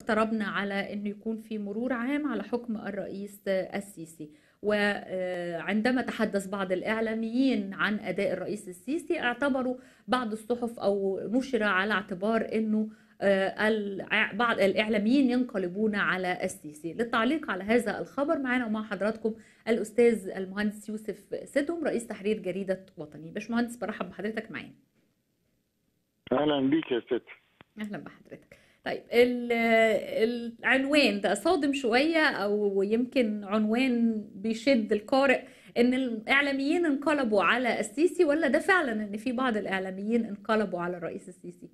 اقتربنا على انه يكون في مرور عام على حكم الرئيس السيسي وعندما تحدث بعض الاعلاميين عن اداء الرئيس السيسي اعتبروا بعض الصحف او نشر على اعتبار انه بعض الاعلاميين ينقلبون على السيسي للتعليق على هذا الخبر معنا ومع حضراتكم الاستاذ المهندس يوسف سدهم رئيس تحرير جريده وطني باشمهندس برحب بحضرتك معانا اهلا بيك يا ست اهلا بحضرتك طيب العنوان ده صادم شويه او يمكن عنوان بيشد القارئ ان الاعلاميين انقلبوا على السيسي ولا ده فعلا ان في بعض الاعلاميين انقلبوا على الرئيس السيسي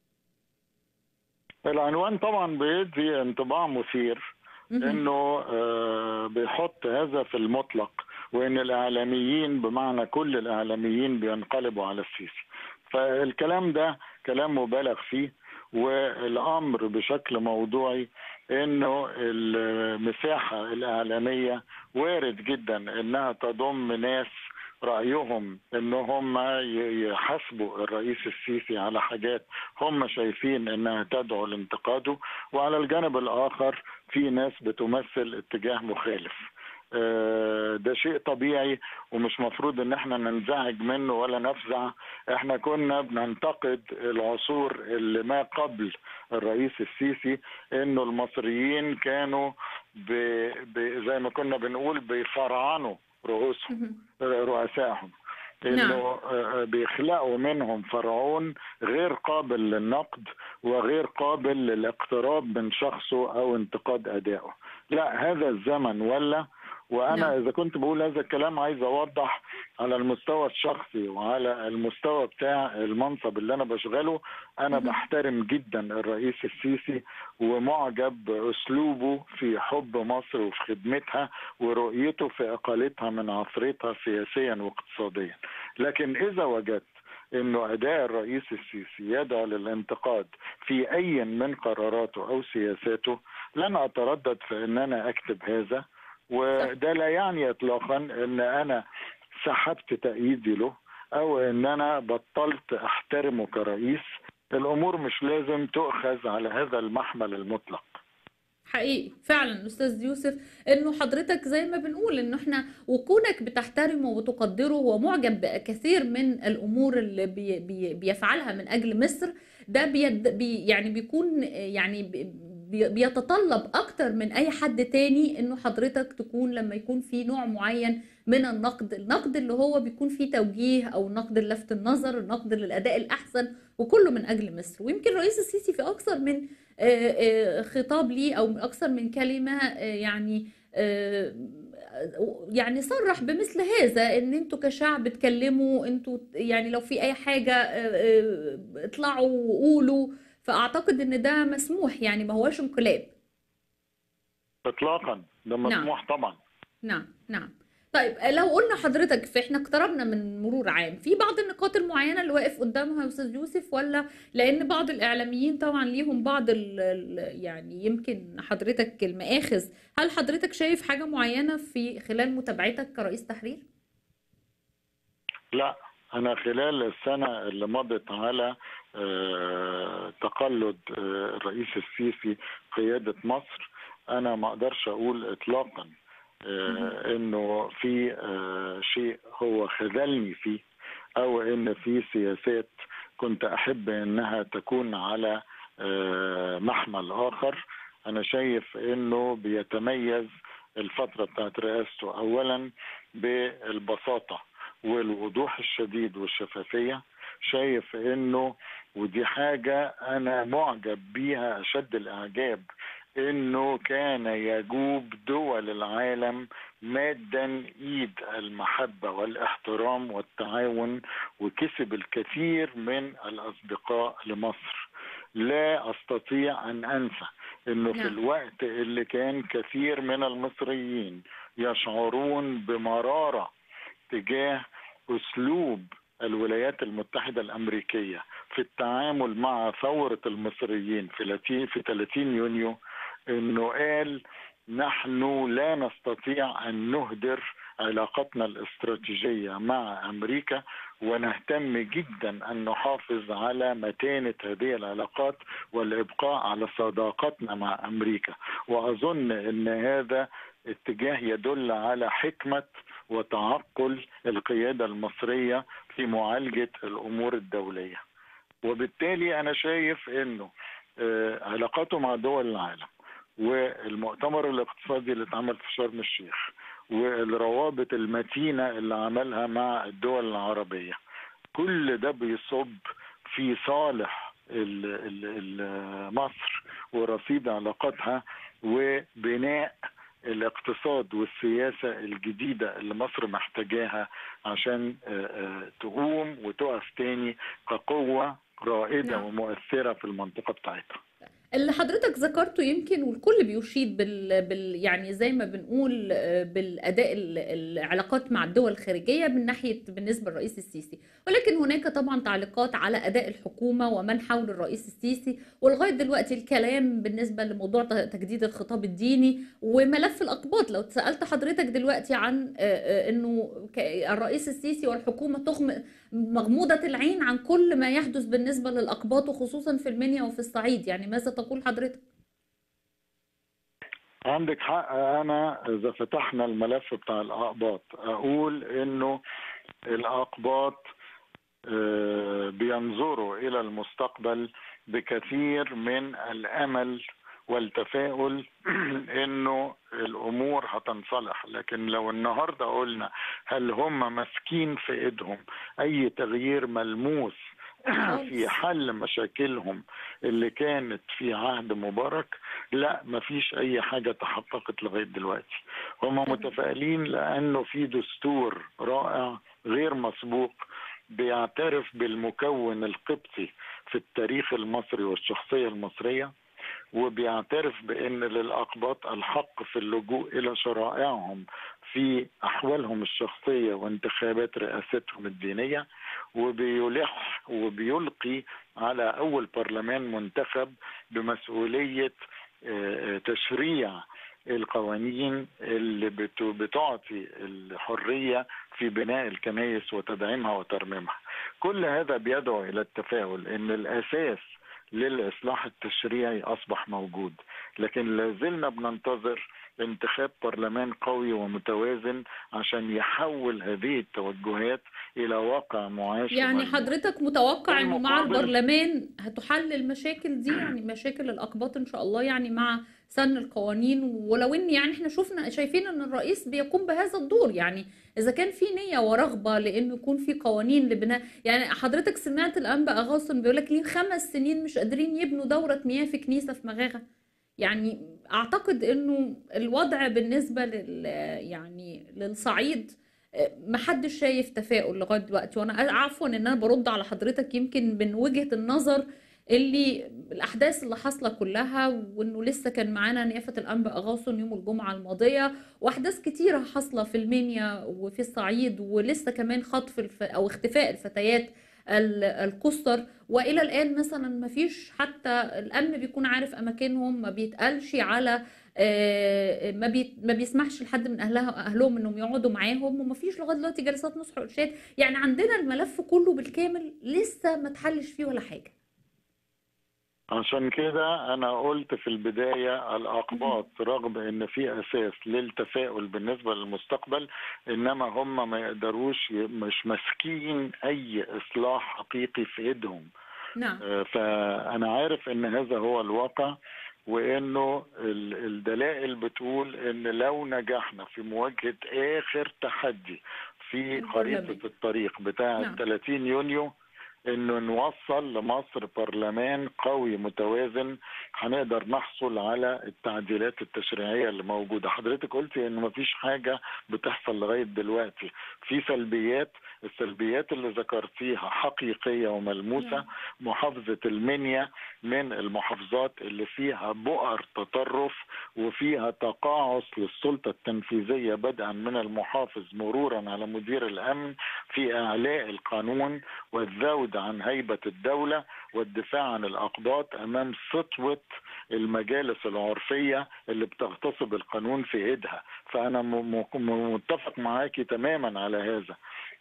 العنوان طبعا بيدي انطباع مثير انه بيحط هذا في المطلق وان الاعلاميين بمعنى كل الاعلاميين بينقلبوا على السيسي فالكلام ده كلام مبالغ فيه والامر بشكل موضوعي انه المساحه الاعلاميه وارد جدا انها تضم ناس رايهم ان هم يحاسبوا الرئيس السيسي على حاجات هم شايفين انها تدعو لانتقاده وعلى الجانب الاخر في ناس بتمثل اتجاه مخالف ده شيء طبيعي ومش مفروض ان احنا ننزعج منه ولا نفزع احنا كنا بننتقد العصور اللي ما قبل الرئيس السيسي انه المصريين كانوا ب... ب... زي ما كنا بنقول بيفرعنوا رؤوسهم رؤسائهم انه بيخلقوا منهم فرعون غير قابل للنقد وغير قابل للاقتراب من شخصه او انتقاد ادائه لا هذا الزمن ولا وانا نعم. اذا كنت بقول هذا الكلام عايز اوضح على المستوى الشخصي وعلى المستوى بتاع المنصب اللي انا بشغله انا م- بحترم جدا الرئيس السيسي ومعجب باسلوبه في حب مصر وفي خدمتها ورؤيته في اقالتها من عثرتها سياسيا واقتصاديا لكن اذا وجدت انه اداء الرئيس السيسي يدعو للانتقاد في اي من قراراته او سياساته لن اتردد في ان انا اكتب هذا وده لا يعني اطلاقا ان انا سحبت تأييدي له او ان انا بطلت احترمه كرئيس الامور مش لازم تؤخذ على هذا المحمل المطلق حقيقي فعلا استاذ يوسف انه حضرتك زي ما بنقول انه احنا وكونك بتحترمه وتقدره ومعجب بكثير من الامور اللي بي بي بيفعلها من اجل مصر ده بيد بي يعني بيكون يعني بي بيتطلب اكتر من اي حد تاني انه حضرتك تكون لما يكون في نوع معين من النقد النقد اللي هو بيكون فيه توجيه او نقد لفت النظر النقد للاداء الاحسن وكله من اجل مصر ويمكن الرئيس السيسي في اكثر من خطاب ليه او اكثر من كلمه يعني يعني صرح بمثل هذا ان انتوا كشعب اتكلموا انتوا يعني لو في اي حاجه اطلعوا وقولوا فاعتقد ان ده مسموح يعني ما هوش انقلاب اطلاقا ده مسموح نعم. طبعا نعم نعم طيب لو قلنا حضرتك فاحنا اقتربنا من مرور عام في بعض النقاط المعينه اللي واقف قدامها يا استاذ يوسف ولا لان بعض الاعلاميين طبعا ليهم بعض ال ال يعني يمكن حضرتك المآخذ هل حضرتك شايف حاجه معينه في خلال متابعتك كرئيس تحرير لا انا خلال السنه اللي مضت على آه تقلد آه الرئيس السيسي قياده مصر انا ما اقدرش اقول اطلاقا آه انه في آه شيء هو خذلني فيه او ان في سياسات كنت احب انها تكون على آه محمل اخر انا شايف انه بيتميز الفتره بتاعت رئاسته اولا بالبساطه والوضوح الشديد والشفافيه شايف انه ودي حاجه انا معجب بيها اشد الاعجاب انه كان يجوب دول العالم مادا ايد المحبه والاحترام والتعاون وكسب الكثير من الاصدقاء لمصر لا استطيع ان انسى انه في الوقت اللي كان كثير من المصريين يشعرون بمراره تجاه اسلوب الولايات المتحده الامريكيه في التعامل مع ثوره المصريين في في 30 يونيو انه قال نحن لا نستطيع ان نهدر علاقتنا الاستراتيجيه مع امريكا ونهتم جدا ان نحافظ على متانه هذه العلاقات والابقاء على صداقتنا مع امريكا واظن ان هذا اتجاه يدل على حكمه وتعقل القياده المصريه في معالجه الامور الدوليه وبالتالي انا شايف انه علاقاته مع دول العالم والمؤتمر الاقتصادي اللي اتعمل في شرم الشيخ والروابط المتينه اللي عملها مع الدول العربيه كل ده بيصب في صالح مصر ورصيد علاقاتها وبناء الاقتصاد والسياسة الجديدة اللي مصر محتاجاها عشان تقوم وتقف تاني كقوة رائدة نعم. ومؤثرة في المنطقة بتاعتها اللي حضرتك ذكرته يمكن والكل بيشيد بال, بال يعني زي ما بنقول بالاداء العلاقات مع الدول الخارجيه من ناحيه بالنسبه للرئيس السيسي ولكن هناك طبعا تعليقات على اداء الحكومه ومن حول الرئيس السيسي ولغايه دلوقتي الكلام بالنسبه لموضوع تجديد الخطاب الديني وملف الاقباط لو سالت حضرتك دلوقتي عن انه الرئيس السيسي والحكومه تغم مغموضه العين عن كل ما يحدث بالنسبه للاقباط وخصوصا في المنيا وفي الصعيد يعني ماذا تقول حضرتك؟ عندك حق انا اذا فتحنا الملف بتاع الاقباط اقول انه الاقباط بينظروا الى المستقبل بكثير من الامل والتفاؤل انه الامور هتنصلح لكن لو النهارده قلنا هل هم ماسكين في ايدهم اي تغيير ملموس في حل مشاكلهم اللي كانت في عهد مبارك لا مفيش اي حاجه تحققت لغايه دلوقتي هم متفائلين لانه في دستور رائع غير مسبوق بيعترف بالمكون القبطي في التاريخ المصري والشخصيه المصريه وبيعترف بان للاقباط الحق في اللجوء الى شرائعهم في احوالهم الشخصيه وانتخابات رئاستهم الدينيه وبيلح وبيلقي على اول برلمان منتخب بمسؤوليه تشريع القوانين اللي بتعطي الحريه في بناء الكنائس وتدعيمها وترميمها. كل هذا بيدعو الى التفاؤل ان الاساس للاصلاح التشريعي اصبح موجود لكن لازلنا بننتظر انتخاب برلمان قوي ومتوازن عشان يحول هذه التوجهات الى واقع معاش يعني ومجموع. حضرتك متوقع انه مع البرلمان هتحل المشاكل دي يعني مشاكل الاقباط ان شاء الله يعني مع سن القوانين ولو ان يعني احنا شفنا شايفين ان الرئيس بيقوم بهذا الدور يعني اذا كان في نيه ورغبه لانه يكون في قوانين لبناء يعني حضرتك سمعت الانبا اغاصن بيقول لك ليه خمس سنين مش قادرين يبنوا دوره مياه في كنيسه في مغاغه يعني اعتقد انه الوضع بالنسبه لل يعني للصعيد محدش شايف تفاؤل لغايه دلوقتي وانا عفوا ان انا برد على حضرتك يمكن من وجهه النظر اللي الاحداث اللي حاصله كلها وانه لسه كان معانا نيافه الانبا اغاصن يوم الجمعه الماضيه واحداث كتيره حاصله في المنيا وفي الصعيد ولسه كمان خطف الف... او اختفاء الفتيات القصر والى الان مثلا ما فيش حتى الامن بيكون عارف اماكنهم ما بيتقالش على ما بي ما بيسمحش لحد من اهلها اهلهم انهم يقعدوا معاهم وما فيش لغايه دلوقتي جلسات نصح وارشاد يعني عندنا الملف كله بالكامل لسه ما اتحلش فيه ولا حاجه عشان كده انا قلت في البدايه الاقباط رغم ان في اساس للتفاؤل بالنسبه للمستقبل انما هم ما يقدروش مش ماسكين اي اصلاح حقيقي في ايدهم نعم فانا عارف ان هذا هو الواقع وانه الدلائل بتقول ان لو نجحنا في مواجهه اخر تحدي في خريطه الطريق بتاع نعم. 30 يونيو انه نوصل لمصر برلمان قوي متوازن هنقدر نحصل على التعديلات التشريعيه اللي موجوده حضرتك قلتي انه مفيش حاجه بتحصل لغايه دلوقتي في سلبيات السلبيات اللي ذكرتيها حقيقيه وملموسه محافظه المنيا من المحافظات اللي فيها بؤر تطرف وفيها تقاعس للسلطه التنفيذيه بدءا من المحافظ مرورا على مدير الامن في اعلاء القانون والذود عن هيبه الدوله والدفاع عن الاقباط امام سطوه المجالس العرفيه اللي بتغتصب القانون في ايدها فانا متفق معاكي تماما على هذا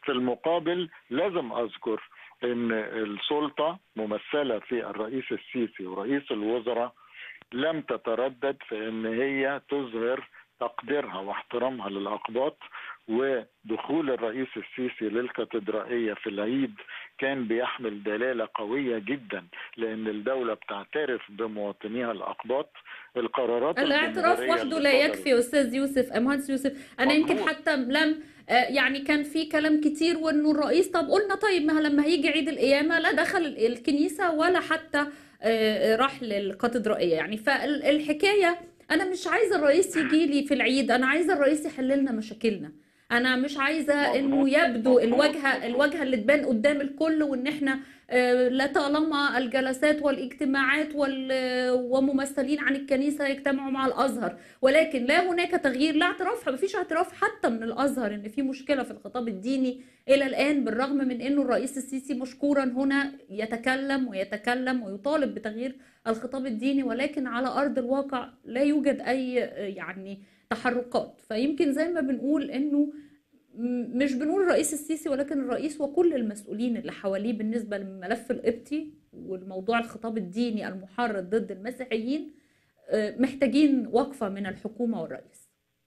في المقابل لازم اذكر ان السلطه ممثله في الرئيس السيسي ورئيس الوزراء لم تتردد في ان هي تظهر تقديرها واحترامها للاقباط ودخول الرئيس السيسي للكاتدرائيه في العيد كان بيحمل دلاله قويه جدا لان الدوله بتعترف بمواطنيها الاقباط القرارات الاعتراف الجمهورية وحده اللي لا صدرت- يكفي استاذ يوسف مهندس يوسف انا يمكن مظبوط. حتى لم آه، يعني كان في كلام كتير وانه الرئيس طب قلنا طيب ما لما هيجي عيد القيامه لا دخل ال- الكنيسه ولا حتى آه، راح للكاتدرائيه يعني فالحكايه انا مش عايزه الرئيس يجي لي في العيد انا عايزه الرئيس يحل لنا مشاكلنا انا مش عايزه انه مظبوط. يبدو مظبوط. الواجهه مظبوط. الواجهه اللي تبان قدام الكل وان احنا آه، لطالما الجلسات والاجتماعات وال- وممثلين عن الكنيسه يجتمعوا مع الازهر ولكن لا هناك تغيير لا اعتراف ما فيش اعتراف حتى من الازهر ان في مشكله في الخطاب الديني الى الان بالرغم من انه الرئيس السيسي مشكورا هنا يتكلم ويتكلم ويطالب بتغيير الخطاب الديني ولكن على ارض الواقع لا يوجد اي آه، يعني تحركات فيمكن زي ما بنقول انه م- مش بنقول الرئيس السيسي ولكن الرئيس وكل المسؤولين اللي حواليه بالنسبة للملف القبطي والموضوع الخطاب الديني المحرض ضد المسيحيين آه، محتاجين وقفة من الحكومة والرئيس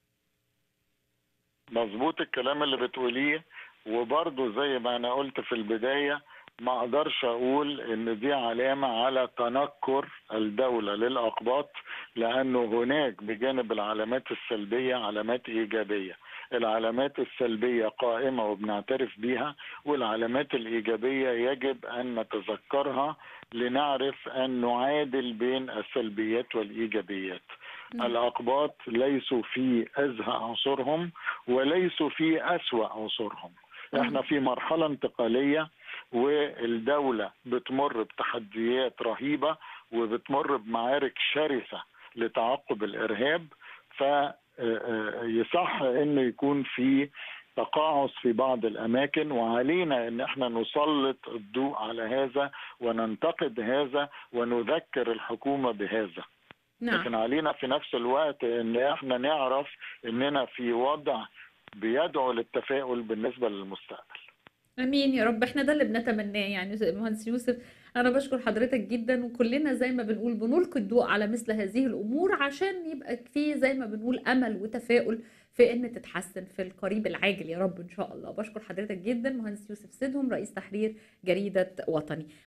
مظبوط الكلام اللي بتقوليه وبرضه زي ما انا قلت في البدايه ما اقدرش اقول ان دي علامه على تنكر الدوله للاقباط لانه هناك بجانب العلامات السلبيه علامات ايجابيه العلامات السلبيه قائمه وبنعترف بيها والعلامات الايجابيه يجب ان نتذكرها لنعرف ان نعادل بين السلبيات والايجابيات نعم. الأقباط ليسوا في أزهى عصورهم وليسوا في أسوأ عصورهم احنا في مرحلة انتقالية والدولة بتمر بتحديات رهيبة وبتمر بمعارك شرسة لتعقب الإرهاب فيصح انه يكون في تقاعس في بعض الاماكن وعلينا ان احنا نسلط الضوء على هذا وننتقد هذا ونذكر الحكومه بهذا لكن نعم علينا في نفس الوقت ان احنا نعرف اننا في وضع بيدعو للتفاؤل بالنسبه للمستقبل امين يا رب احنا ده اللي بنتمناه يعني زي مهندس يوسف انا بشكر حضرتك جدا وكلنا زي ما بنقول بنلقي الضوء على مثل هذه الامور عشان يبقى في زي ما بنقول امل وتفاؤل في ان تتحسن في القريب العاجل يا رب ان شاء الله بشكر حضرتك جدا مهندس يوسف سيدهم رئيس تحرير جريدة وطني